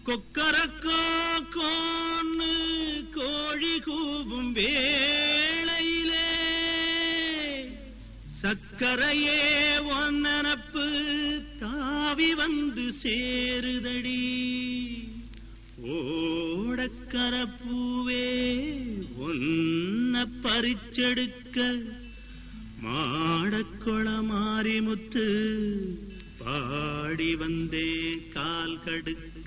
கொக்கரக்கோ கோன்னு கோழி கூவும் வேளையிலே சக்கரையே ஒன்னனப்பு தாவி வந்து சேருதடி ஓடக்கரப்பூவே ஒன்ன பறிச்செடுக்க மாடக்குள மாரிமுத்து பாடி வந்தே கால் கடுக்க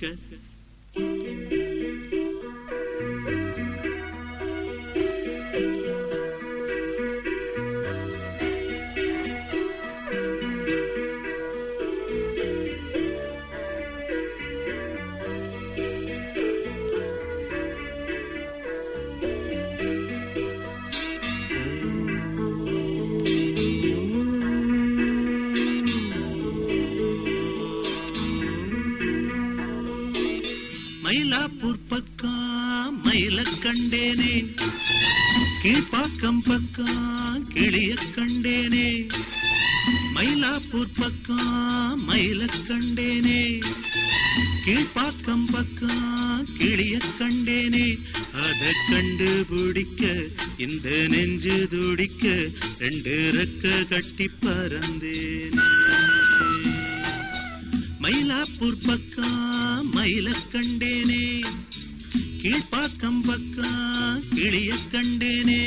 மயிலாப்பூர் பக்கம் மயில கண்டேனே கீழ்ப்பாக்கம் பக்கம் கிளிய கண்டேனே மயிலாப்பூர் பக்கம் மயில கண்டேனே கீழ்ப்பாக்கம் பக்கம் கிளிய கண்டேனே அத கண்டுபிடிக்க இந்த நெஞ்சு துடிக்க ரெண்டு ரெக்க கட்டி பறந்தேனே மயிலாப்பூர் பக்கம் மயில கண்டேனே கீழ்ப்பாக்கம் பக்கம் கிளிய கண்டேனே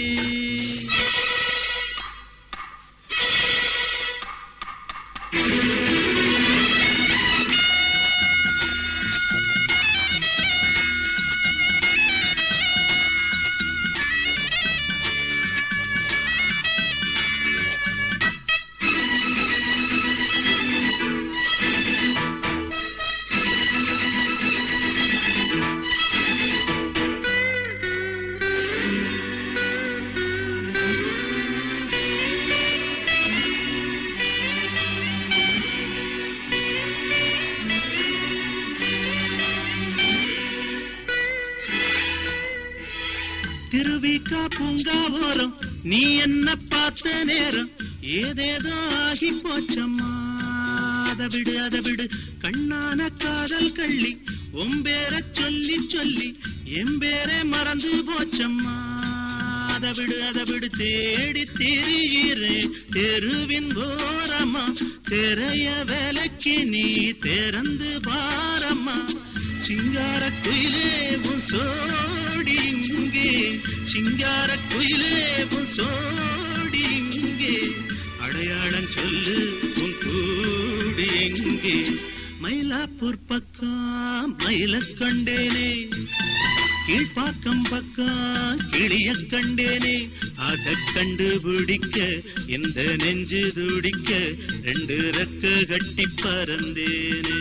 திருவிக்கா பூங்காவோரம் நீ என்ன பார்த்த நேரம் ஏதேதோ ஆகி போச்சம்மா அத விடு அத விடு கண்ணான காதல் கள்ளி உம்பேர சொல்லி சொல்லி எம்பேரே மறந்து போச்சம்மா அத விடு அத விடு தேடி திரிகிறேன் தெருவின் ஓரமா திரைய வேலைக்கு நீ திறந்து பாரம்மா சிங்கார குயிலே உன் சோடி இங்கே சிங்கார குயிலே உன் சோடி இங்கே அடையாளம் சொல்லு உன் கூடி எங்கே மயிலாப்பூர் பக்கம் மயில கண்டேனே கீழ்ப்பாக்கம் பக்கம் கிளிய கண்டேனே அத கண்டுபிடிக்க இந்த நெஞ்சு துடிக்க ரெண்டு ரெக்க கட்டி பறந்தேனே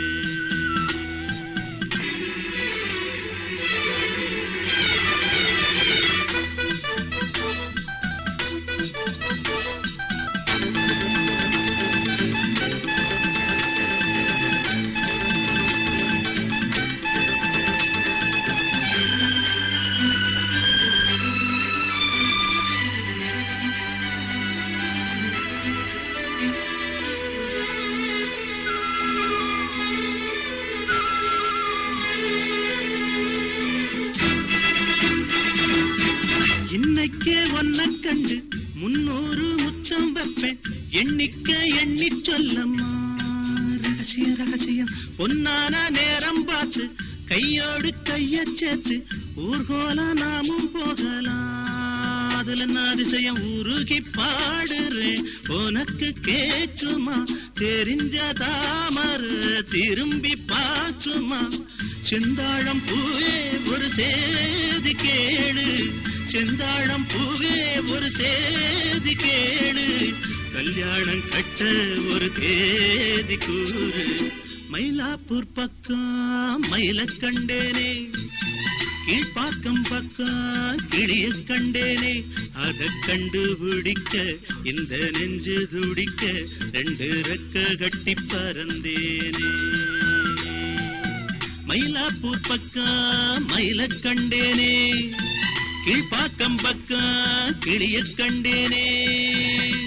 இன்னைக்கே ஒன்ன கண்டு முன்னூறு முத்தம் வைப்பேன் எண்ணிக்க எண்ணி சொல்லம்மா ரகசிய ரகசியம் பொன்னான நேரம் பார்த்து கையோடு கைய சேர்த்து ஊர்கோல நாமும் போகலாம் அதுல நான் அதிசயம் உருகி பாடுறேன் உனக்கு கேட்குமா தெரிஞ்ச தாமர திரும்பி பார்க்குமா செந்தாழம் பூவே ஒரு சேதி கேளு செந்தாழம் பூவே ஒரு சேதி கேளு கல்யாணம் கட்ட ஒரு தேதி கூறு மயிலாப்பூர் பக்கம் மயில கண்டேனே கீழ்ப்பாக்கம் பக்கம் கிளிய கண்டேனே அத கண்டுபிடிக்க இந்த நெஞ்சு துடிக்க ரெண்டு ரெக்க கட்டி பறந்தேனே மயிலாப்பூர் பக்கம் மயில கண்டேனே கீழ்ப்பாக்கம் பக்கம் கிளிய கண்டேனே